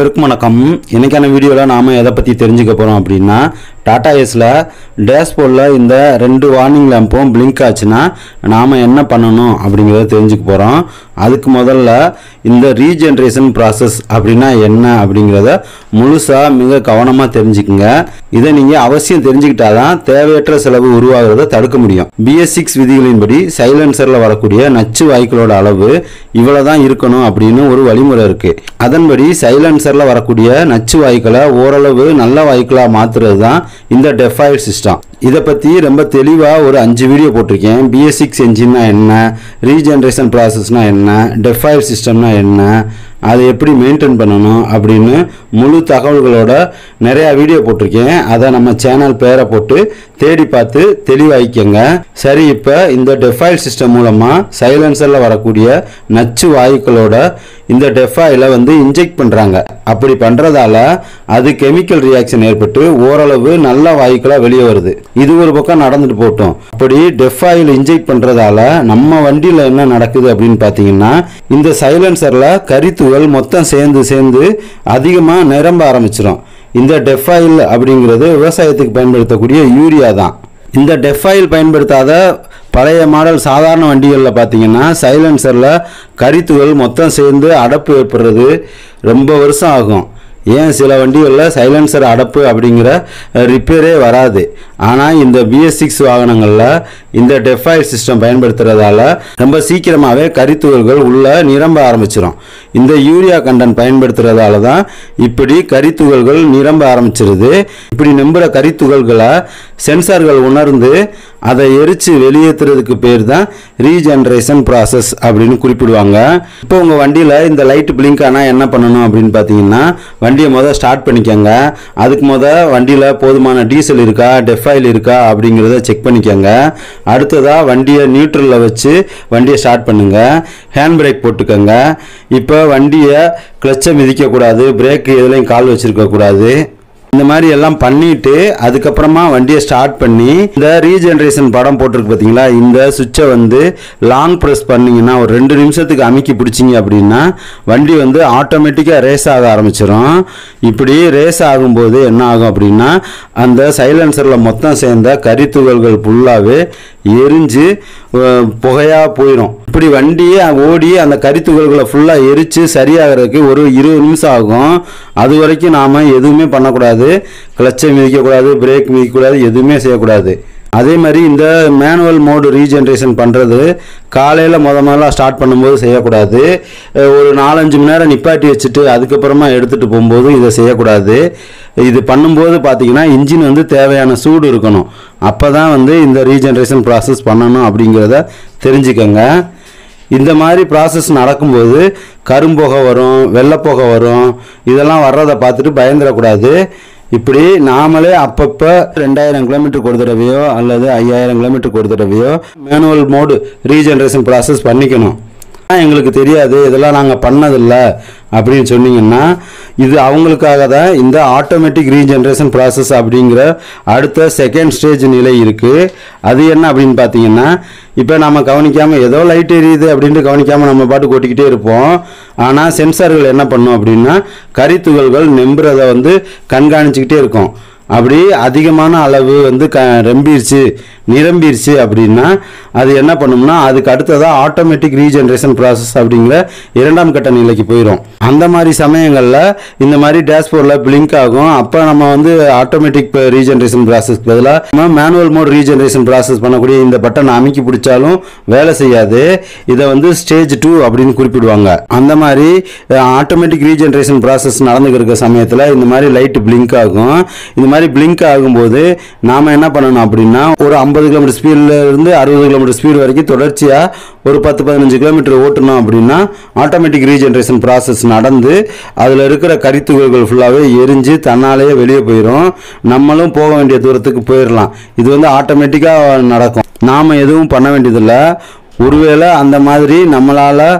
அனைவருக்கும் வணக்கம் இன்னைக்கான வீடியோவில் நாம் எதை பற்றி தெரிஞ்சுக்க போகிறோம் அப்படின்னா டாடா ஏஸில் டேஷ்போர்டில் இந்த ரெண்டு வார்னிங் லேம்பும் பிளிங்க் ஆச்சுன்னா நாம் என்ன பண்ணணும் அப்படிங்கிறத தெரிஞ்சுக்க போகிறோம் அதுக்கு முதல்ல இந்த ரீஜென்ரேஷன் ப்ராசஸ் அப்படின்னா என்ன அப்படிங்கிறத முழுசாக மிக கவனமாக தெரிஞ்சுக்குங்க இதை நீங்கள் அவசியம் தெரிஞ்சுக்கிட்டாதான் தேவையற்ற செலவு உருவாகிறத தடுக்க முடியும் பிஎஸ் சிக்ஸ் விதிகளின்படி சைலன்சரில் வரக்கூடிய நச்சு வாயுக்களோட அளவு இவ்வளோ தான் இருக்கணும் அப்படின்னு ஒரு வழிமுறை இருக்குது அதன்படி சைலன்சரில் வரக்கூடிய நச்சு வாயுக்களை ஓரளவு நல்ல வாயுக்களாக மாற்றுறது தான் இந்த டெஃபாய்ட் சிஸ்டம் இதை பற்றி ரொம்ப தெளிவாக ஒரு அஞ்சு வீடியோ போட்டிருக்கேன் பிஎஸ் சிக்ஸ் என்ஜின்னா என்ன ரீஜென்ரேஷன் ப்ராசஸ்னால் என்ன டெஃபாய்ட் சிஸ்டம்னா என்ன அதை எப்படி மெயின்டைன் பண்ணணும் அப்படின்னு முழு தகவல்களோட நிறையா வீடியோ போட்டிருக்கேன் அதை நம்ம சேனல் பேரை போட்டு தேடி பார்த்து தெளிவாய்க்கங்க சரி இப்போ இந்த டெஃபாயில் சிஸ்டம் மூலமாக சைலன்சரில் வரக்கூடிய நச்சு வாயுக்களோட இந்த டெஃபாயில வந்து இன்ஜெக்ட் பண்ணுறாங்க அப்படி பண்ணுறதால அது கெமிக்கல் ரியாக்ஷன் ஏற்பட்டு ஓரளவு நல்ல வாயுக்களாக வெளியே வருது இது ஒரு பக்கம் நடந்துட்டு போட்டோம் அப்படி டெஃபாயில் இன்ஜெக்ட் பண்ணுறதால நம்ம வண்டியில் என்ன நடக்குது அப்படின்னு பார்த்தீங்கன்னா இந்த சைலன்சரில் கரித்துகள் மொத்தம் சேர்ந்து சேர்ந்து அதிகமாக நிரம்ப ஆரம்பிச்சிடும் இந்த டெஃபாயில் அப்படிங்கிறது விவசாயத்துக்கு பயன்படுத்தக்கூடிய யூரியா தான் இந்த டெஃபாயில் பயன்படுத்தாத பழைய மாடல் சாதாரண வண்டிகளில் பார்த்தீங்கன்னா சைலன்சரில் கரித்துகள் மொத்தம் சேர்ந்து அடப்பு ஏற்படுறது ரொம்ப வருஷம் ஆகும் ஏன் சில வண்டிகளில் சைலன்சர் அடப்பு அப்படிங்கிற ரிப்பேரே வராது ஆனால் இந்த பிஎஸ் சிக்ஸ் வாகனங்களில் இந்த டெஃபாயில் சிஸ்டம் பயன்படுத்துறதால ரொம்ப சீக்கிரமாகவே கரித்துகள்கள் உள்ள நிரம்ப ஆரம்பிச்சிடும் இந்த யூரியா கண்டன் பயன்படுத்துறதால தான் இப்படி கரித்துகள்கள் நிரம்ப ஆரம்பிச்சிருது இப்படி நம்புகிற கரித்துகள்களை சென்சார்கள் உணர்ந்து அதை எரித்து வெளியேற்றுறதுக்கு பேர் தான் ரீஜென்ரேஷன் ப்ராசஸ் அப்படின்னு குறிப்பிடுவாங்க இப்போ உங்கள் வண்டியில் இந்த லைட் பிளிங்க் ஆனால் என்ன பண்ணணும் அப்படின்னு பார்த்தீங்கன்னா வண்டியை முதல் ஸ்டார்ட் பண்ணிக்கோங்க அதுக்கு முதல் வண்டியில் போதுமான டீசல் இருக்கா டெஃபாயில் இருக்கா அப்படிங்கிறத செக் பண்ணிக்கோங்க அடுத்ததாக வண்டியை நியூட்ரலில் வச்சு வண்டியை ஸ்டார்ட் பண்ணுங்க ஹேண்ட் பிரேக் போட்டுக்கோங்க இப்போ வண்டியை கிளச்சை மிதிக்கக்கூடாது பிரேக் எதுலையும் கால் வச்சிருக்கக்கூடாது இந்த மாதிரி எல்லாம் பண்ணிட்டு அதுக்கப்புறமா வண்டியை ஸ்டார்ட் பண்ணி இந்த ரீஜென்ரேஷன் படம் போட்டிருக்கு பார்த்தீங்களா இந்த சுவிட்சை வந்து லாங் ப்ரெஸ் பண்ணீங்கன்னா ஒரு ரெண்டு நிமிஷத்துக்கு அமுக்கி பிடிச்சிங்க அப்படின்னா வண்டி வந்து ஆட்டோமேட்டிக்காக ரேஸ் ஆக ஆரம்பிச்சிடும் இப்படி ரேஸ் ஆகும்போது என்ன ஆகும் அப்படின்னா அந்த சைலன்சரில் மொத்தம் சேர்ந்த கரித்துகள்கள் ஃபுல்லாகவே எரிஞ்சு அஹ், புகையா போயிடும் இப்படி வண்டியை ஓடி அந்த கரித்துகள்களை ஃபுல்லாக எரித்து சரியாகிறதுக்கு ஒரு இருபது நிமிஷம் ஆகும் அது வரைக்கும் நாம் எதுவுமே பண்ணக்கூடாது கிளச்சை மிதிக்கக்கூடாது பிரேக் மிதிக்கக்கூடாது எதுவுமே செய்யக்கூடாது அதே மாதிரி இந்த மேனுவல் மோடு ரீஜென்ரேஷன் பண்ணுறது காலையில் முத முதல்ல ஸ்டார்ட் பண்ணும்போது செய்யக்கூடாது அஹ் ஒரு நாலஞ்சு மணி நேரம் நிப்பாட்டி வச்சுட்டு அதுக்கப்புறமா எடுத்துகிட்டு போகும்போது இதை செய்யக்கூடாது இது பண்ணும்போது பார்த்தீங்கன்னா இன்ஜின் வந்து தேவையான சூடு இருக்கணும் அப்போ தான் வந்து இந்த ரீஜென்ரேஷன் ப்ராசஸ் பண்ணணும் அப்படிங்கிறத தெரிஞ்சுக்கங்க இந்த மாதிரி ப்ராசஸ் நடக்கும்போது கரும்புகை வரும் வெள்ளைப்புகை வரும் இதெல்லாம் வர்றதை பார்த்துட்டு பயந்துடக்கூடாது இப்படி நாமளே அப்பப்போ ரெண்டாயிரம் கிலோமீட்டருக்கு ஒரு தடவையோ அல்லது ஐயாயிரம் கிலோமீட்டருக்கு ஒரு தடவையோ மேனுவல் மோடு ரீஜென்ரேஷன் ப்ராசஸ் பண்ணிக்கணும் ஆனா, எங்களுக்கு தெரியாது இதெல்லாம் நாங்கள் பண்ணதில்லை அப்படின்னு சொன்னீங்கன்னா இது அவங்களுக்காக தான் இந்த ஆட்டோமேட்டிக் ரீஜென்ரேஷன் ப்ராசஸ் அப்படிங்கிற அடுத்த செகண்ட் ஸ்டேஜ் நிலை இருக்குது அது என்ன அப்படின்னு பார்த்தீங்கன்னா இப்போ நம்ம கவனிக்காமல் ஏதோ லைட் எரியுது அப்படின்ட்டு கவனிக்காமல் நம்ம பாட்டு ஓட்டிக்கிட்டே இருப்போம் ஆனால் சென்சார்கள் என்ன பண்ணும் அப்படின்னா கரித்துகள்கள் நெம்புறதை வந்து கண்காணிச்சுக்கிட்டே இருக்கும் அப்படி அதிகமான அளவு வந்து க ரெம்பிருச்சு நிரம்பிருச்சு அப்படின்னா அது என்ன பண்ணும்னா அதுக்கு அடுத்ததாக ஆட்டோமேட்டிக் ரீஜென்ரேஷன் ப்ராசஸ் அப்படிங்கிற இரண்டாம் கட்ட நிலைக்கு போயிடும் அந்த மாதிரி சமயங்களில் இந்த மாதிரி டேஷ்போர்டில் பிளிங்க் ஆகும் அப்போ நம்ம வந்து ஆட்டோமேட்டிக் ரீஜென்ரேஷன் ப்ராசஸ்க்கு பதிலாக நம்ம மேனுவல் மோட் ரீஜென்ரேஷன் ப்ராசஸ் பண்ணக்கூடிய இந்த பட்டனை அமைக்கி பிடிச்சாலும் வேலை செய்யாது இதை வந்து ஸ்டேஜ் டூ அப்படின்னு குறிப்பிடுவாங்க அந்த மாதிரி ஆட்டோமேட்டிக் ரீஜென்ரேஷன் ப்ராசஸ் நடந்துக்கிட்டு இருக்க சமயத்தில் இந்த மாதிரி லைட் பிளிங்க் ஆகும் இந்த மாதிரி பிளிங்க் ஆகும்போது நாம் என்ன பண்ணணும் அப்படின்னா ஒரு ஐம்பது கிலோமீட்டர் ஸ்பீடில் இருந்து அறுபது கிலோமீட்டர் ஸ்பீடு வரைக்கும் தொடர்ச்சியாக ஒரு பத்து பதினஞ்சு கிலோமீட்டர் ஓட்டணும் அப்படின்னா ஆட்டோமேட்டிக் ரீஜென்ரேஷன் ப்ராசஸ் நடந்து அதில் இருக்கிற கரித்துகள்கள் ஃபுல்லாகவே எரிஞ்சு தன்னாலேயே வெளியே போயிடும் நம்மளும் போக வேண்டிய தூரத்துக்கு போயிடலாம் இது வந்து ஆட்டோமேட்டிக்காக நடக்கும் நாம் எதுவும் பண்ண வேண்டியதில்லை ஒருவேளை அந்த மாதிரி நம்மளால்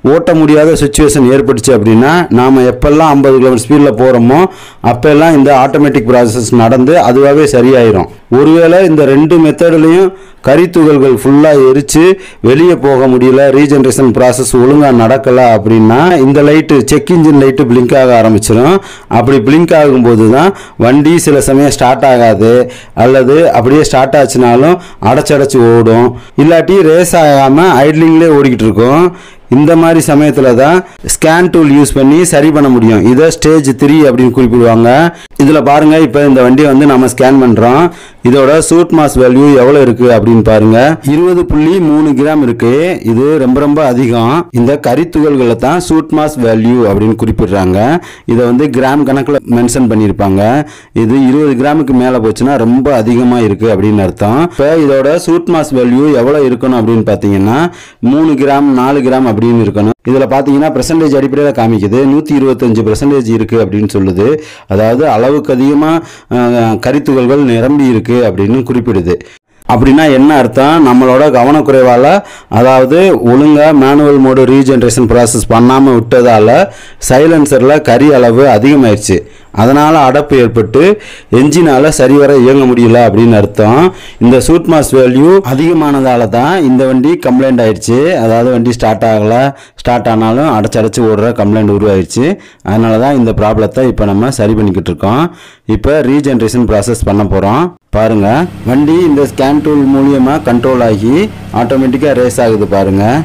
ஓட்ட முடியாத சுச்சுவேஷன் ஏற்பட்டுச்சு அப்படின்னா நாம் எப்பெல்லாம் ஐம்பது கிலோமீட்டர் ஸ்பீடில் போகிறோமோ அப்போல்லாம் இந்த ஆட்டோமேட்டிக் ப்ராசஸ் நடந்து அதுவாகவே சரியாயிரும் ஒருவேளை இந்த ரெண்டு மெத்தட்லையும் கரித்துகள்கள் ஃபுல்லாக எரித்து வெளியே போக முடியல ரீஜென்ரேஷன் ப்ராசஸ் ஒழுங்காக நடக்கலை அப்படின்னா இந்த light check engine light blink ஆக ஆரம்பிச்சிடும் அப்படி பிளிங்க் ஆகும்போது தான் வண்டி சில சமயம் ஸ்டார்ட் ஆகாது அல்லது அப்படியே ஸ்டார்ட் ஆச்சுனாலும் அடைச்சடைச்சு ஓடும் இல்லாட்டி ரேஸ் ஆகாமல் ஐட்லிங்லேயே ஓடிக்கிட்டு இருக்கும் இந்த மாதிரி சமயத்தில் தான் ஸ்கேன் டூல் யூஸ் பண்ணி சரி பண்ண முடியும் இதை ஸ்டேஜ் த்ரீ அப்படின்னு குறிப்பிடுவாங்க இதில் பாருங்கள் இப்போ இந்த வண்டியை வந்து நம்ம ஸ்கேன் பண்ணுறோம் இதோட சூட் மாஸ் வேல்யூ எவ்வளோ இருக்குது அப்படின்னு பாருங்க இருபது புள்ளி மூணு கிராம் இருக்கு இது ரொம்ப ரொம்ப அதிகம் இந்த கரித்துகள்களை தான் சூட் மாஸ் வேல்யூ அப்படின்னு குறிப்பிடுறாங்க இதை வந்து கிராம் கணக்கில் மென்ஷன் பண்ணியிருப்பாங்க இது இருபது கிராமுக்கு மேலே போச்சுன்னா ரொம்ப அதிகமாக இருக்குது அப்படின்னு அர்த்தம் இப்போ இதோட சூட் மாஸ் வேல்யூ எவ்வளோ இருக்கணும் அப்படின்னு பார்த்தீங்கன்னா மூணு கிராம் நாலு கிராம் அப்படின்னு இருக்கணும் இதில் பார்த்தீங்கன்னா பெர்சன்டேஜ் அடிப்படையில் காமிக்குது நூற்றி இருபத்தஞ்சு பெர்சன்டேஜ் இருக்குது அப்படின்னு சொல்லுது அதாவது அளவுக்கு அதிகமாக கரித்துகள்கள் நிரம்பி இருக்குது அப்படின்னு குறிப்பிடுது அப்படின்னா என்ன அர்த்தம் நம்மளோட கவனக்குறைவால் அதாவது ஒழுங்காக மேனுவல் மோடு ரீஜென்ரேஷன் ப்ராசஸ் பண்ணாமல் விட்டதால் சைலன்சரில் கரி அளவு அதிகமாயிருச்சு அதனால் அடப்பு ஏற்பட்டு என்ஜினால் சரிவர இயங்க முடியல அப்படின்னு அர்த்தம் இந்த சூட் மாஸ் வேல்யூ அதிகமானதால தான் இந்த வண்டி கம்ப்ளைண்ட் ஆயிடுச்சு அதாவது வண்டி ஸ்டார்ட் ஆகலை ஸ்டார்ட் ஆனாலும் அடைச்சடைச்சு ஓடுற கம்ப்ளைண்ட் உருவாயிருச்சு அதனால தான் இந்த ப்ராப்ளத்தை இப்போ நம்ம சரி பண்ணிக்கிட்டு இருக்கோம் இப்போ ரீஜென்ரேஷன் ப்ராசஸ் பண்ண போகிறோம் பாருங்க வண்டி இந்த ஸ்கேன் டூல் மூலியமாக கண்ட்ரோல் ஆகி ஆட்டோமேட்டிக்காக ரேஸ் ஆகுது பாருங்கள்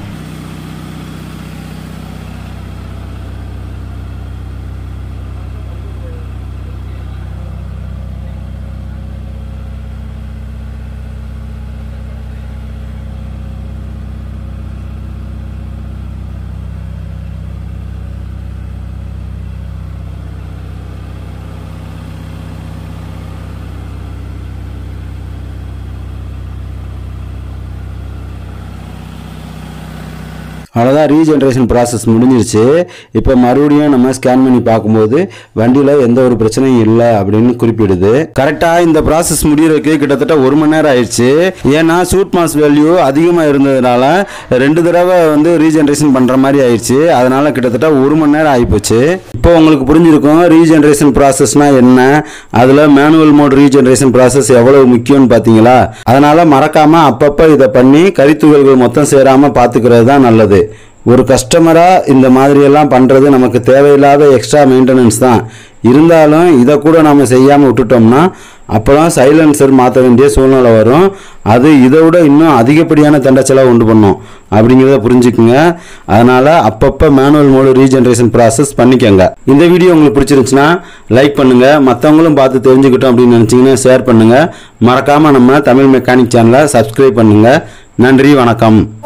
அவ்வளோதான் ரீஜென்ரேஷன் ப்ராசஸ் முடிஞ்சிருச்சு இப்போ மறுபடியும் நம்ம ஸ்கேன் பண்ணி பார்க்கும்போது வண்டியில் எந்த ஒரு பிரச்சனையும் இல்லை அப்படின்னு குறிப்பிடுது கரெக்டாக இந்த ப்ராசஸ் முடியறதுக்கு கிட்டத்தட்ட ஒரு மணி நேரம் ஆயிடுச்சு ஏன்னா சூட் மாஸ் வேல்யூ அதிகமாக இருந்ததுனால ரெண்டு தடவை வந்து ரீஜென்ரேஷன் பண்ணுற மாதிரி ஆயிடுச்சு அதனால கிட்டத்தட்ட ஒரு மணி நேரம் ஆகிப்போச்சு இப்போ உங்களுக்கு புரிஞ்சிருக்கும் ரீஜென்ரேஷன் ப்ராசஸ்னா என்ன அதில் மேனுவல் மோட் ரீஜென்ரேஷன் ப்ராசஸ் எவ்வளவு முக்கியம்னு பார்த்தீங்களா அதனால மறக்காம அப்பப்போ இதை பண்ணி கரித்துகள்கள் மொத்தம் சேராமல் பார்த்துக்கிறது தான் நல்லது ஒரு கஸ்டமராக இந்த மாதிரியெல்லாம் பண்ணுறது நமக்கு தேவையில்லாத எக்ஸ்ட்ரா மெயின்டெனன்ஸ் தான் இருந்தாலும் இதை கூட நம்ம செய்யாமல் விட்டுட்டோம்னா அப்போலாம் சைலன்சர் மாற்ற வேண்டிய சூழ்நிலை வரும் அது இதை விட இன்னும் அதிகப்படியான தண்ட செலவு உண்டு பண்ணும் அப்படிங்கிறத புரிஞ்சுக்குங்க அதனால் அப்பப்போ மேனுவல் மோடு ரீஜென்ரேஷன் ப்ராசஸ் பண்ணிக்கோங்க இந்த வீடியோ உங்களுக்கு பிடிச்சிருந்துச்சுன்னா லைக் பண்ணுங்கள் மற்றவங்களும் பார்த்து தெரிஞ்சுக்கிட்டோம் அப்படின்னு நினச்சிங்கன்னா ஷேர் பண்ணுங்கள் மறக்காமல் நம்ம தமிழ் மெக்கானிக் சேனலை சப்ஸ்கிரைப் பண்ணுங்கள் நன்றி வணக்கம்